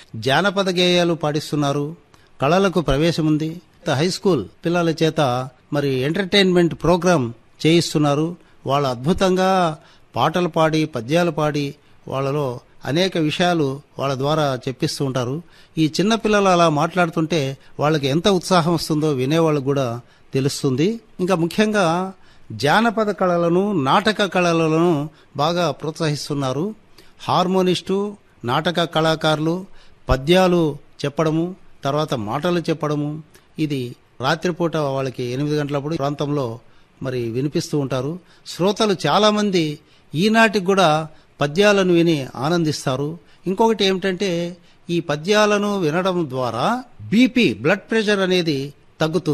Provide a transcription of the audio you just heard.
జానపద గేయాలు పాడిస్తున్నారు కళలకు ప్రవేశం ఉంది హై స్కూల్ పిల్లల చేత మరి ఎంటర్టైన్మెంట్ ప్రోగ్రాం చేయిస్తున్నారు వాళ్ళు అద్భుతంగా పాటలు పాడి పద్యాలు పాడి వాళ్ళలో అనేక విషయాలు వాళ్ళ ద్వారా చెప్పిస్తూ ఉంటారు ఈ చిన్న పిల్లలు అలా మాట్లాడుతుంటే వాళ్ళకి ఎంత ఉత్సాహం వస్తుందో వినేవాళ్ళకు కూడా తెలుస్తుంది ఇంకా ముఖ్యంగా జానపద కళలను నాటక కళలను బాగా ప్రోత్సహిస్తున్నారు హార్మోనిస్టు నాటక కళాకారులు పద్యాలు చెప్పడము తర్వాత మాటలు చెప్పడము ఇది రాత్రిపూట వాళ్ళకి ఎనిమిది గంటలప్పుడు ప్రాంతంలో మరి వినిపిస్తూ ఉంటారు శ్రోతలు చాలామంది ఈనాటికి కూడా పద్యాలను విని ఆనందిస్తారు ఇంకొకటి ఏమిటంటే ఈ పద్యాలను వినడం ద్వారా బీపీ బ్లడ్ ప్రెషర్ అనేది తగ్గుతుంది